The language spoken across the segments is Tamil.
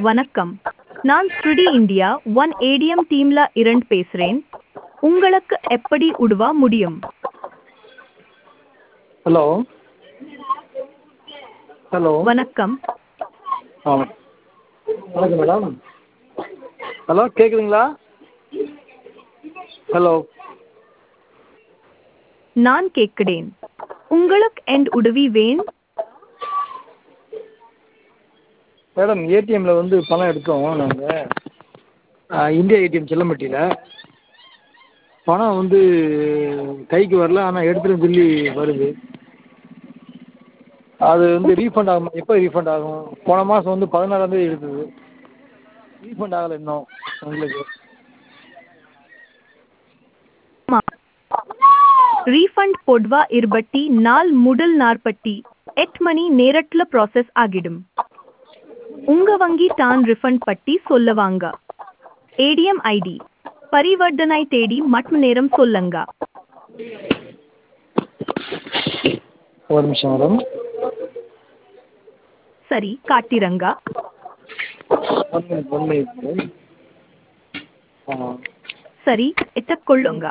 வணக்கம் நான் ஸ்ருடி இந்தியா ஒன் ஏடிஎம் டீம்ல இருந்து பேசுறேன் உங்களுக்கு எப்படி உதவ முடியும் ஹலோ ஹலோ வணக்கம் ஆ வணக்கம் மேடம் ஹலோ கேட்குதுங்களா ஹலோ நான் கேட்கிறேன் உங்களுக்கு என் உதவி வேணும் மேடம் ஏடிஎம்மில் வந்து பணம் எடுத்தோம் நாங்கள் இந்தியா ஏடிஎம் செல்லம்பட்டியில் பணம் வந்து கைக்கு வரல ஆனால் எடுத்துகிட்டு சொல்லி வருது அது வந்து ரீஃபண்ட் ஆகுமா எப்போ ரீஃபண்ட் ஆகும் போன மாதம் வந்து பதினாறாந்தேதி எடுத்தது ரீஃபண்ட் ஆகலை இன்னும் உங்களுக்கு ரீஃபண்ட் பொதுவா இருபத்தி நாள் முதல் நாற்பத்தி எட்டு மணி நேரத்துல ப்ராசஸ் ஆகிடும் உங்க வங்கி தான் ரிஃபண்ட் பட்டி சொல்லுவாங்க ஏடிஎம் ஐடி பரிவர்த்தனை தேதி மற்றும் நேரம் சொல்லுங்க ஒரு நிமிஷம் மேடம் சரி காட்டிரங்க ஒன் மினிட் ஒன் மினிட் ஆ சரி எட்டக்கொள்ளுங்க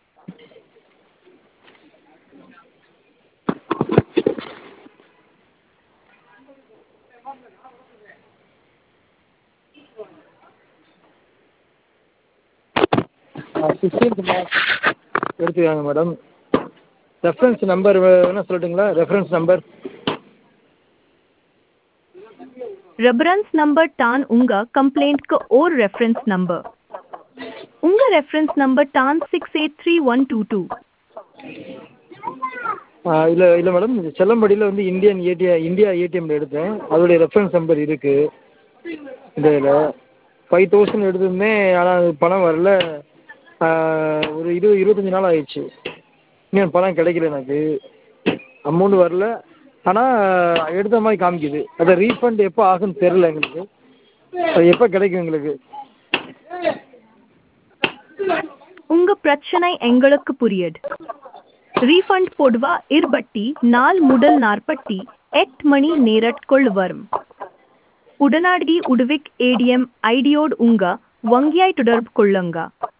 சிக்ஸ்டீன்த் மார்ச் எடுத்துக்காங்க மேடம் ரெஃபரன்ஸ் நம்பர் வேணால் சொல்லட்டுங்களா ரெஃபரன்ஸ் நம்பர் ரெஃபரன்ஸ் நம்பர் தான் உங்க கம்ப்ளைண்ட்க்கு ஓர் ரெஃபரன்ஸ் நம்பர் உங்க ரெஃபரன்ஸ் நம்பர் தான் six eight three one two two இல்லை இல்லை மேடம் இது செல்லம்படியில் வந்து இந்தியன் ஏடிஎம் இந்தியா ஏடிஎம்மில் எடுத்தேன் அதோடைய ரெஃபரன்ஸ் நம்பர் இருக்குது இந்த இதில் ஃபைவ் தௌசண்ட் எடுத்திருந்தேன் ஆனால் அது பணம் வரல ஒரு இருபது இருபத்தஞ்சி நாள் ஆயிடுச்சு இன்னும் பணம் கிடைக்கல எனக்கு அமௌண்ட் வரல ஆனால் எடுத்த மாதிரி காமிக்குது அது ரீஃபண்ட் எப்போ ஆகும்னு தெரில எங்களுக்கு அது எப்போ கிடைக்கும் எங்களுக்கு உங்க பிரச்சனை எங்களுக்கு புரியுது ரீஃபண்ட் பொதுவா இருபத்தி நாள் முதல் நாற்பத்தி எட்டு மணி நேரத்துக்குள் வரும் உடனடி உதவிக்கு ஏடிஎம் ஐடியோடு உங்க வங்கியாய் தொடர்பு கொள்ளுங்க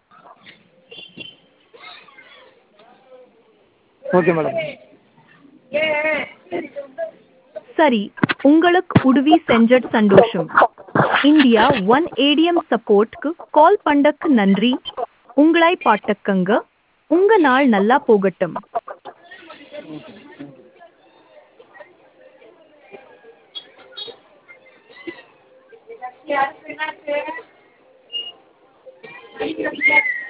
ஓகே மேடம் சரி உங்களுக்கு உதவி செஞ்சது சந்தோஷம் இந்தியா ஒன் ஏடிஎம் சப்போர்ட்க்கு கால் பண்ணக்கு நன்றி உங்களை பாட்டக்கங்க உங்க நாள் நல்லா போகட்டும் யாருக்கு என்னாச்சு